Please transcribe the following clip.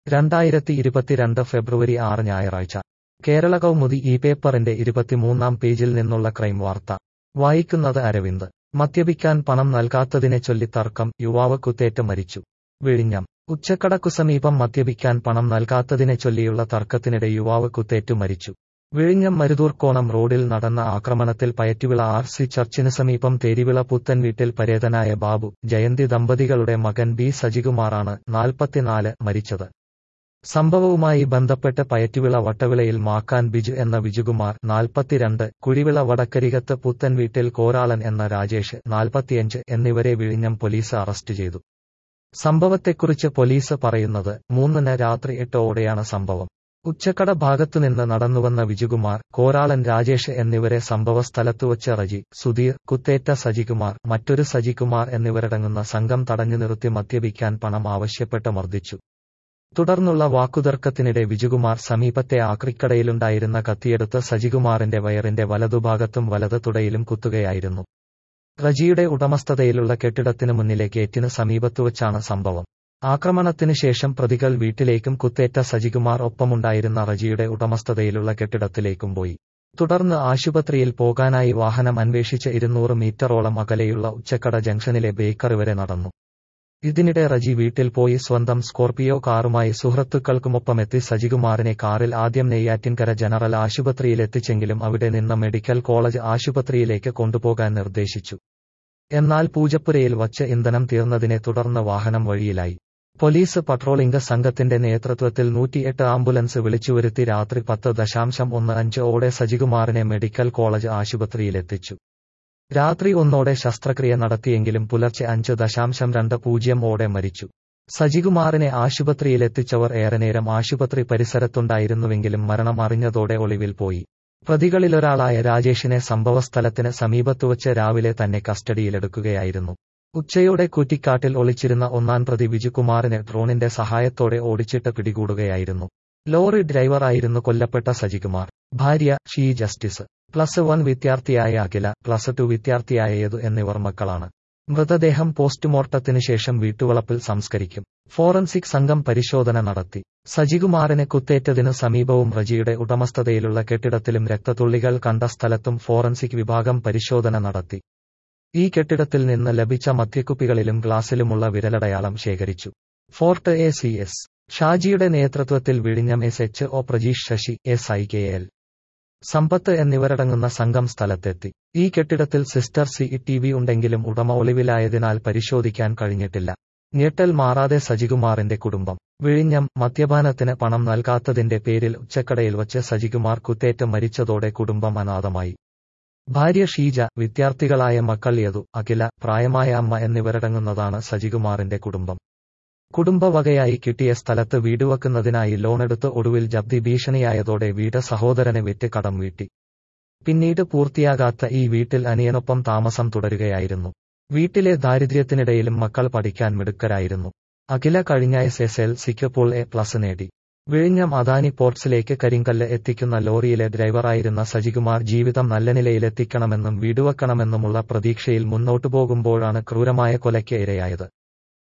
രണ്ടായിരത്തി ഇരുപത്തിരണ്ട് ഫെബ്രുവരി ആറ് ഞായറാഴ്ച കേരള കൗമുദി ഈ പേപ്പറിന്റെ ഇരുപത്തിമൂന്നാം പേജിൽ നിന്നുള്ള ക്രൈം വാർത്ത വായിക്കുന്നത് അരവിന്ദ് മദ്യപിക്കാൻ പണം നൽകാത്തതിനെ ചൊല്ലി തർക്കം യുവാവ് കുത്തേറ്റ് മരിച്ചു വിഴിഞ്ഞം ഉച്ചക്കടക്കു സമീപം മദ്യപിക്കാൻ പണം നൽകാത്തതിനെ ചൊല്ലിയുള്ള തർക്കത്തിനിടെ യുവാവ് കുത്തേറ്റു മരിച്ചു വിഴിഞ്ഞം മരുതൂർക്കോണം റോഡിൽ നടന്ന ആക്രമണത്തിൽ പയറ്റുവിള ആർ സി ചർച്ചിന് സമീപം തേരിവിള പുത്തൻ വീട്ടിൽ പരേതനായ ബാബു ജയന്തി ദമ്പതികളുടെ മകൻ ബി സജികുമാറാണ് നാൽപ്പത്തിനാല് മരിച്ചത് സംഭവവുമായി ബന്ധപ്പെട്ട് പയറ്റുവിള വട്ടവിളയിൽ മാക്കാൻ ബിജു എന്ന വിജുകുമാർ നാൽപ്പത്തിരണ്ട് കുഴിവിള വടക്കരികത്ത് പുത്തൻ വീട്ടിൽ കോരാളൻ എന്ന രാജേഷ് നാൽപ്പത്തിയഞ്ച് എന്നിവരെ വിഴിഞ്ഞം പോലീസ് അറസ്റ്റ് ചെയ്തു സംഭവത്തെക്കുറിച്ച് പോലീസ് പറയുന്നത് മൂന്നിന് രാത്രി എട്ടോടെയാണ് സംഭവം ഉച്ചക്കട ഭാഗത്തുനിന്ന് നടന്നുവന്ന വിജുകുമാർ കോരാളൻ രാജേഷ് എന്നിവരെ സംഭവസ്ഥലത്തുവച്ച് റജി സുധീർ കുത്തേറ്റ സജികുമാർ മറ്റൊരു സജികുമാർ എന്നിവരടങ്ങുന്ന സംഘം തടഞ്ഞു നിർത്തി മദ്യപിക്കാൻ പണം ആവശ്യപ്പെട്ട് മർദ്ദിച്ചു തുടർന്നുള്ള വാക്കുതർക്കത്തിനിടെ വിജുകുമാർ സമീപത്തെ ആക്രിക്കടയിലുണ്ടായിരുന്ന കത്തിയെടുത്ത് സജികുമാറിന്റെ വയറിന്റെ വലതുഭാഗത്തും വലത് തുടയിലും കുത്തുകയായിരുന്നു റജിയുടെ ഉടമസ്ഥതയിലുള്ള കെട്ടിടത്തിനു മുന്നിലെ ഗേറ്റിന് സമീപത്തുവച്ചാണ് സംഭവം ആക്രമണത്തിനു ശേഷം പ്രതികൾ വീട്ടിലേക്കും കുത്തേറ്റ സജികുമാർ ഒപ്പമുണ്ടായിരുന്ന റജിയുടെ ഉടമസ്ഥതയിലുള്ള കെട്ടിടത്തിലേക്കും പോയി തുടർന്ന് ആശുപത്രിയിൽ പോകാനായി വാഹനം അന്വേഷിച്ച് ഇരുന്നൂറ് മീറ്ററോളം അകലെയുള്ള ഉച്ചക്കട ജംഗ്ഷനിലെ ബേക്കറി വരെ നടന്നു ഇതിനിടെ റജി വീട്ടിൽ പോയി സ്വന്തം സ്കോർപിയോ കാറുമായി സുഹൃത്തുക്കൾക്കുമൊപ്പമെത്തി സജികുമാറിനെ കാറിൽ ആദ്യം നെയ്യാറ്റിൻകര ജനറൽ ആശുപത്രിയിലെത്തിച്ചെങ്കിലും അവിടെ നിന്ന് മെഡിക്കൽ കോളേജ് ആശുപത്രിയിലേക്ക് കൊണ്ടുപോകാൻ നിർദ്ദേശിച്ചു എന്നാൽ പൂജപ്പുരയിൽ വച്ച് ഇന്ധനം തീർന്നതിനെ തുടർന്ന് വാഹനം വഴിയിലായി പോലീസ് പട്രോളിംഗ് സംഘത്തിന്റെ നേതൃത്വത്തിൽ നൂറ്റിയെട്ട് ആംബുലൻസ് വിളിച്ചുവരുത്തി രാത്രി പത്ത് ദശാംശം ഒന്ന് അഞ്ച് ഓടെ സജികുമാറിനെ മെഡിക്കൽ കോളേജ് ആശുപത്രിയിലെത്തിച്ചു രാത്രി ഒന്നോടെ ശസ്ത്രക്രിയ നടത്തിയെങ്കിലും പുലർച്ചെ അഞ്ച് ദശാംശം രണ്ട് പൂജ്യം ഓടെ മരിച്ചു സജികുമാറിനെ ആശുപത്രിയിലെത്തിച്ചവർ ഏറെനേരം ആശുപത്രി പരിസരത്തുണ്ടായിരുന്നുവെങ്കിലും മരണം അറിഞ്ഞതോടെ ഒളിവിൽ പോയി പ്രതികളിലൊരാളായ രാജേഷിനെ സംഭവസ്ഥലത്തിന് സമീപത്തുവച്ച് രാവിലെ തന്നെ കസ്റ്റഡിയിലെടുക്കുകയായിരുന്നു ഉച്ചയോടെ കുറ്റിക്കാട്ടിൽ ഒളിച്ചിരുന്ന ഒന്നാം പ്രതി വിജുകുമാറിനെ ഡ്രോണിന്റെ സഹായത്തോടെ ഓടിച്ചിട്ട് പിടികൂടുകയായിരുന്നു ലോറി ഡ്രൈവറായിരുന്നു കൊല്ലപ്പെട്ട സജികുമാർ ഭാര്യ ഷീ ജസ്റ്റിസ് പ്ലസ് വൺ വിദ്യാർത്ഥിയായ അഖില പ്ലസ് ടു വിദ്യാർത്ഥിയായ യദു എന്നിവർ മക്കളാണ് മൃതദേഹം പോസ്റ്റ്മോർട്ടത്തിനു ശേഷം വീട്ടുവളപ്പിൽ സംസ്കരിക്കും ഫോറൻസിക് സംഘം പരിശോധന നടത്തി സജികുമാറിന് കുത്തേറ്റതിനു സമീപവും റജിയുടെ ഉടമസ്ഥതയിലുള്ള കെട്ടിടത്തിലും രക്തത്തുള്ളികൾ കണ്ട സ്ഥലത്തും ഫോറൻസിക് വിഭാഗം പരിശോധന നടത്തി ഈ കെട്ടിടത്തിൽ നിന്ന് ലഭിച്ച മദ്യക്കുപ്പികളിലും ഗ്ലാസിലുമുള്ള വിരലടയാളം ശേഖരിച്ചു ഫോർട്ട് എ സി എസ് ഷാജിയുടെ നേതൃത്വത്തിൽ വിഴിഞ്ഞം S H O Prajeesh Sasi S I K L Sampath എന്നിവരടങ്ങുന്ന സംഘം സ്ഥലത്തെത്തി ഈ കെട്ടിടത്തിൽ സിസ്റ്റർ സി ടി വി ഉണ്ടെങ്കിലും ഉടമ ഒളിവിലായതിനാൽ പരിശോധിക്കാൻ കഴിഞ്ഞിട്ടില്ല ഞെട്ടൽ മാറാതെ സജികുമാറിന്റെ കുടുംബം വിഴിഞ്ഞം മദ്യപാനത്തിന് പണം നൽകാത്തതിന്റെ പേരിൽ ഉച്ചക്കടയിൽ വച്ച് സജികുമാർ കുത്തേറ്റ് മരിച്ചതോടെ കുടുംബം അനാഥമായി ഭാര്യ ഷീജ വിദ്യാർത്ഥികളായ മക്കൾ യദു അഖില പ്രായമായ അമ്മ എന്നിവരടങ്ങുന്നതാണ് സജികുമാറിന്റെ കുടുംബം കുടുംബവകയായി കിട്ടിയ സ്ഥലത്ത് വീട് വെക്കുന്നതിനായി ലോണെടുത്ത് ഒടുവിൽ ജപ്തി ഭീഷണിയായതോടെ വീട് സഹോദരനെ വിറ്റ് കടം വീട്ടി പിന്നീട് പൂർത്തിയാകാത്ത ഈ വീട്ടിൽ അനിയനൊപ്പം താമസം തുടരുകയായിരുന്നു വീട്ടിലെ ദാരിദ്ര്യത്തിനിടയിലും മക്കൾ പഠിക്കാൻ മിടുക്കരായിരുന്നു അഖില കഴിഞ്ഞ എസ് എസ് എൽ സിക്ക് എ പ്ലസ് നേടി വിഴിഞ്ഞം അദാനി പോർട്സിലേക്ക് കരിങ്കല്ല് എത്തിക്കുന്ന ലോറിയിലെ ഡ്രൈവറായിരുന്ന സജികുമാർ ജീവിതം നല്ല നിലയിലെത്തിക്കണമെന്നും വീടുവെക്കണമെന്നുമുള്ള പ്രതീക്ഷയിൽ മുന്നോട്ടു പോകുമ്പോഴാണ് ക്രൂരമായ കൊലയ്ക്ക് ഇരയായത്